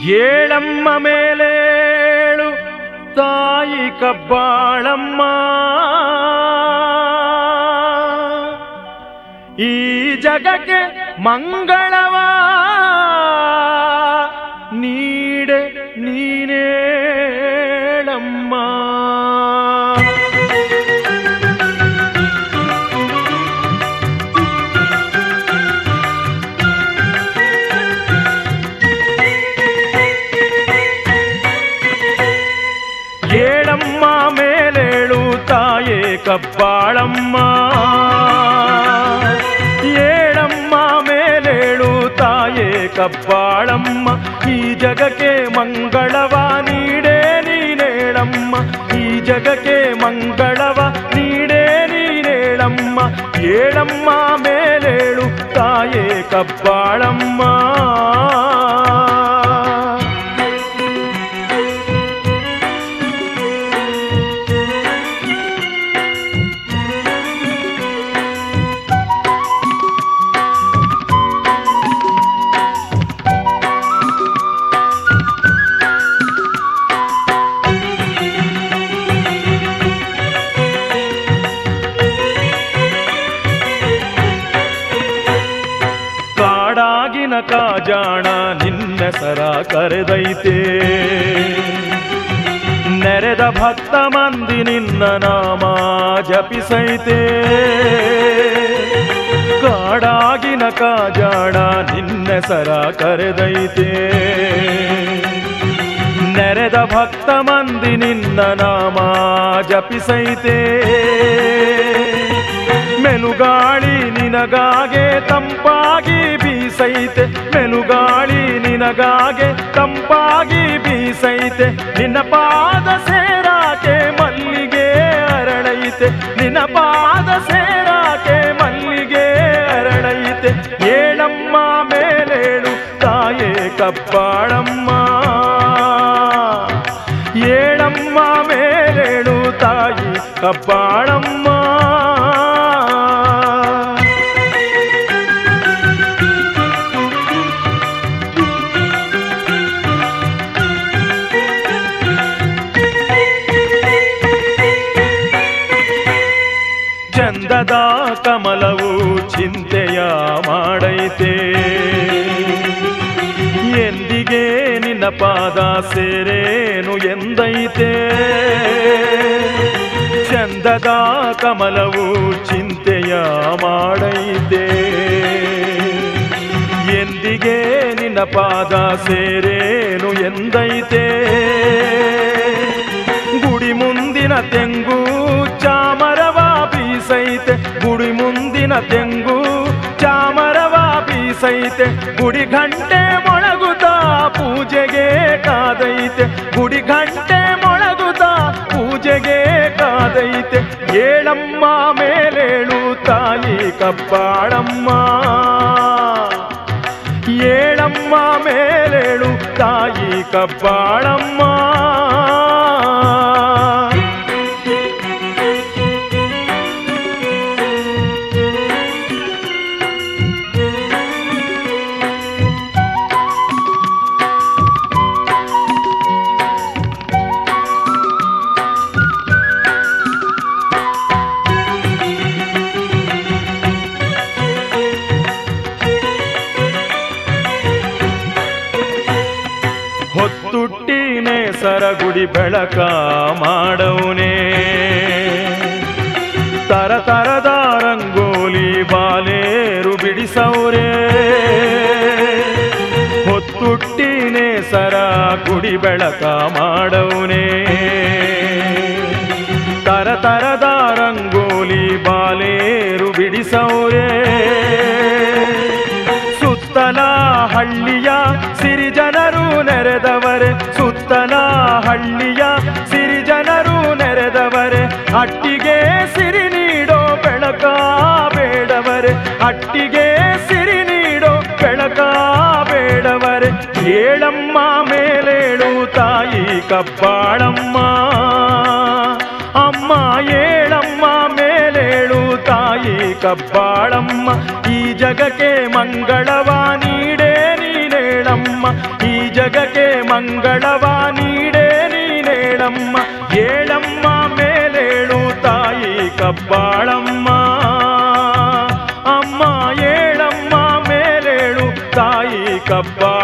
ಏಳಮ್ಮ ಮೇಲೇಳು ತಾಯಿ ಕಬ್ಬಾಳಮ್ಮ ಈ ಜಗಕ್ಕೆ ಮಂಗಳವ ನೀಡೆ ನೀನೇಳಮ್ಮ ಏಳಮ್ಮ ಮೇಲೇಳು ತಾಯೇ ಕಬ್ಬಾಳಮ್ಮ ಏಳಮ್ಮ ಮೇಲೇಳು ತಾಯೇ ಕಬ್ಬಾಳಮ್ಮ ಈ ಜಗಕ್ಕೆ ಮಂಗಳವ ನೀಡೇ ನೀನೇಳಮ್ಮ ಈ ಜಗಕ್ಕೆ ಮಂಗಳವ ನೀಡೇ ನೀನೇಳಮ್ಮ ಏಳಮ್ಮ ಮೇಲೇಳು ತಾಯೇ ಕಬ್ಬಾಳಮ್ಮ ಕಾಡಾಗಿನ ಕಾಜಾಣ ನಿನ್ನೆಸರ ಕರೆದೈತೆ ನೆರೆದ ಭಕ್ತ ಮಂದಿ ನಿನ್ನ ನಾಮ ಜಪಿಸೈತೆ ಕಾಡಾಗಿನ ಕಾಜಾಣ ನಿನ್ನೆಸರ ಕರೆದೈತೆ ನೆರೆದ ಭಕ್ತ ಮಂದಿ ನಿನ್ನ ನಾಮ ಜಪಿಸೈತೆ ಮೆಲುಗಾಳಿ ನಿನಗಾಗೆ ತಂಪಾಗಿ ಬೀಸೈತೆ ಮೆಲುಗಾಳಿ ನಿನಗಾಗೆ ತಂಪಾಗಿ ಬೀಸೈತೆ ನಿನ್ನ ಪಾದ ಸೇರಾಕೆ ಮಲ್ಲಿಗೆ ಅರಳೈತೆ ನಿನ್ನ ಪಾದ ಸೇರಾಕೆ ಮಲ್ಲಿಗೆ ಅರಳೈತೆ ಏಳಮ್ಮ ಮೇಲೇಳು ತಾಯೇ ಕಬ್ಬಾಳಮ್ಮ ಏಳಮ್ಮ ಮೇಲೇಳು ತಾಯಿ ಕಬ್ಬಾಳಮ್ಮ ಚಂದದ ಕಮಲವು ಚಿಂತೆಯ ಮಾಡೈತೆ ಎಂದಿಗೆ ನಿನ್ನ ಪಾದ ಸೇರೇನು ಎಂದೈತೆ ಚಂದದ ಕಮಲವು ಚಿಂತೆಯ ಮಾಡೈತೆ ಎಂದಿಗೆ ನಿನ್ನ ಪಾದ ಸೇರೇನು ಎಂದೈತೆ ಗುಡಿ ಮುಂದಿನ ತೆಂಗು ಚಾಮರವ ಬೀಸೈತೆ ಗುಡಿ ಮುಂದಿನ ತೆಂಗು ಚಾಮರವ ಬೀಸೈತೆ ಗುಡಿ ಗಂಟೆ ಮೊಳಗುತ್ತಾ ಪೂಜೆಗೆ ಕಾದೈತೆ ಗುಡಿ ಗಂಟೆ ಮೊಳಗುತ್ತಾ ಪೂಜೆಗೆ ಕಾದೈತೆ ಏಳಮ್ಮ ಮೇಲೇಳು ತಾಯಿ ಕಬ್ಬಾಳಮ್ಮ ಏಳಮ್ಮ ಮೇಲೇಳು ತಾಯಿ ಕಬ್ಬಾಳಮ್ಮ ಹೊತ್ತುಟ್ಟಿನೇ ಸರಗುಡಿ ಬೆಳಕ ಮಾಡವನೇ ತರ ತರದ ರಂಗೋಲಿ ಬಾಲೇರು ಬಿಡಿಸವ್ರೆ ಹೊತ್ತುಟ್ಟಿನೇ ಸರ ಗುಡಿ ಬೆಳಕ ಮಾಡವನೇ ತರ ತರದ ರಂಗೋಲಿ ಬಾಲೇರು ಬಿಡಿಸವ್ರೆ ಸುತ್ತಲ ಹಳ್ಳಿಯ ಸಿರಿಜನರು ನೆರೆದವರೆ ಸುತ್ತಲ ಹಳ್ಳಿಯ ಸಿರಿಜನರು ನೆರೆದವರೆ ಅಟ್ಟಿಗೆ ಸಿರಿ ನೀಡೋ ಬೆಳಕ ಬೇಡವರೆ ಅಟ್ಟಿಗೆ ಸಿರಿ ನೀಡೋ ಬೆಳಕ ಬೇಡವರೆ ಏಳಮ್ಮ ಮೇಲೇಳು ತಾಯಿ ಕಬ್ಬಾಳಮ್ಮ ಅಮ್ಮ ಏಳಮ್ಮ ಮೇಲೇಳು ತಾಯಿ ಕಬ್ಬಾಳಮ್ಮ ಈ ಜಗಕ್ಕೆ ಮಂಗಳವ ನೀಡೇ ನೀನೇಳಮ್ಮ ಈ ಜಗಕ್ಕೆ ಮಂಗಳವ ನೀಡೇ ನೀನೇಳಮ್ಮ ಏಳಮ್ಮ ಮೇಲೇಳು ತಾಯಿ ಕಬ್ಬಾಳಮ್ಮ ಅಮ್ಮ ಏಳಮ್ಮ ಮೇಲೇಳು ತಾಯಿ ಕಬ್ಬಾಳಮ್ಮ